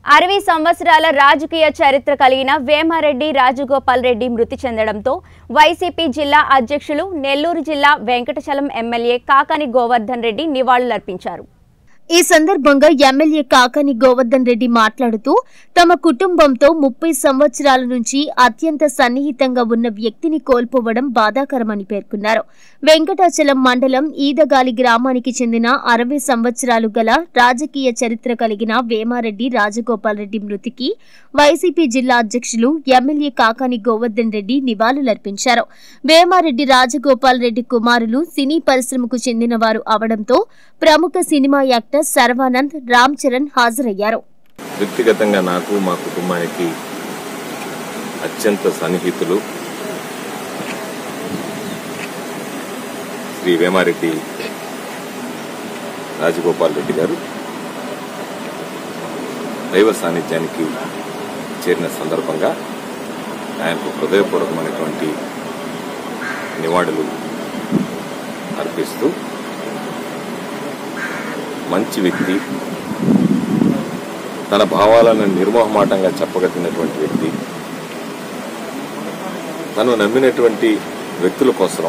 అరవై సంవత్సరాల రాజకీయ చరిత్ర కలిగిన వేమారెడ్డి రాజగోపాల్ రెడ్డి మృతి చెందడంతో వైసీపీ జిల్లా అధ్యక్షులు నెల్లూరు జిల్లా వెంకటచలం ఎమ్మెల్యే కాకాని గోవర్ధన్ రెడ్డి నివాళులర్పించారు ఈ సందర్భంగా ఎమ్మెల్యే కాకాని గోవర్ధన్ రెడ్డి మాట్లాడుతూ తమ కుటుంబంతో ముప్పై సంవత్సరాల నుంచి అత్యంత సన్నిహితంగా ఉన్న వ్యక్తిని కోల్పోవడం బాధాకరమని పేర్కొన్నారు వెంకటాచలం మండలం ఈదగాలి గ్రామానికి చెందిన అరవై సంవత్సరాలు గల రాజకీయ చరిత్ర కలిగిన వేమారెడ్డి రాజగోపాల్ రెడ్డి మృతికి వైసీపీ జిల్లా అధ్యక్షులు ఎమ్మెల్యే కాకాని గోవర్ధన్ రెడ్డి నివాళులర్పించారు వేమారెడ్డి రాజగోపాల్ రెడ్డి కుమారులు సినీ పరిశ్రమకు చెందిన వారు అవడంతో ప్రముఖ సినిమా యాక్టర్ శర్వానంద్ రామ్ చరణ్ హాజరయ్యారు వ్యక్తిగతంగా నాకు మా కుటుంబానికి అత్యంత సన్నిహితులు శ్రీ వేమారెడ్డి రాజగోపాల్ రెడ్డి గారు దైవ సాన్నిధ్యానికి చేరిన సందర్భంగా ఆయనకు హృదయపూర్వకమైనటువంటి నివాళులు అర్పిస్తూ మంచి వ్యక్తి తన భావాలను నిర్మోహమాటంగా చెప్పగలిగినటువంటి వ్యక్తి తను నమ్మినటువంటి వ్యక్తుల కోసం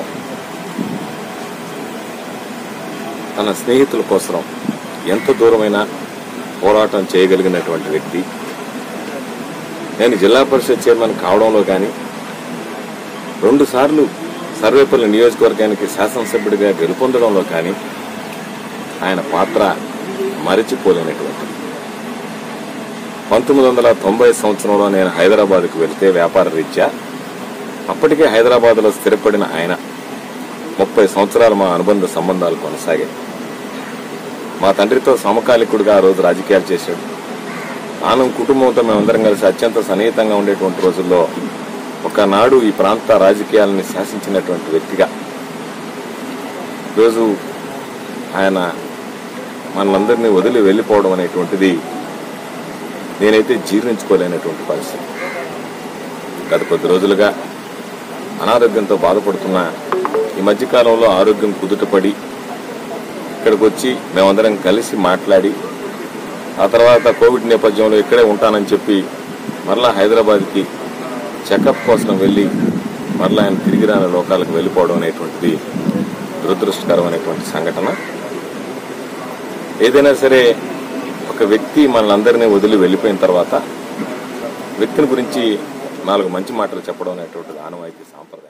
తన స్నేహితుల కోసం ఎంత దూరమైనా పోరాటం చేయగలిగినటువంటి వ్యక్తి నేను జిల్లా పరిషత్ చైర్మన్ కావడంలో కానీ రెండుసార్లు సర్వేపల్లి నియోజకవర్గానికి శాసనసభ్యుడిగా గెలుపొందడంలో కానీ ఆయన పాత్ర మరిచిపోలేనటువంటి పంతొమ్మిది వందల తొంభై సంవత్సరంలో నేను హైదరాబాద్కు వెళ్తే వ్యాపార రీత్యా అప్పటికే హైదరాబాద్లో స్థిరపడిన ఆయన ముప్పై సంవత్సరాలు మా అనుబంధ సంబంధాలు కొనసాగాయి మా తండ్రితో సమకాలికుడిగా ఆ రోజు రాజకీయాలు చేశాడు ఆనం కుటుంబంతో మేమందరం కలిసి అత్యంత సన్నిహితంగా ఉండేటువంటి రోజుల్లో ఒకనాడు ఈ ప్రాంత రాజకీయాలని శాసించినటువంటి వ్యక్తిగా ఈరోజు ఆయన మనందరినీ వదిలి వెళ్ళిపోవడం అనేటువంటిది నేనైతే జీర్ణించుకోలేనటువంటి పరిస్థితి గత కొద్ది రోజులుగా అనారోగ్యంతో బాధపడుతున్న ఈ మధ్యకాలంలో ఆరోగ్యం కుదుటపడి ఇక్కడికి వచ్చి మేమందరం కలిసి మాట్లాడి ఆ తర్వాత కోవిడ్ నేపథ్యంలో ఇక్కడే ఉంటానని చెప్పి మరలా హైదరాబాద్కి చెకప్ కోసం వెళ్ళి మరలా ఆయన తిరిగి రాని లోకాలకు వెళ్ళిపోవడం అనేటువంటిది దురదృష్టకరమైనటువంటి సంఘటన ఏదైనా సరే ఒక వ్యక్తి మనల్ని వదిలి వెళ్ళిపోయిన తర్వాత వ్యక్తిని గురించి నాలుగు మంచి మాటలు చెప్పడం అనేటువంటిది ఆనవాయితీ సాంప్రదాయం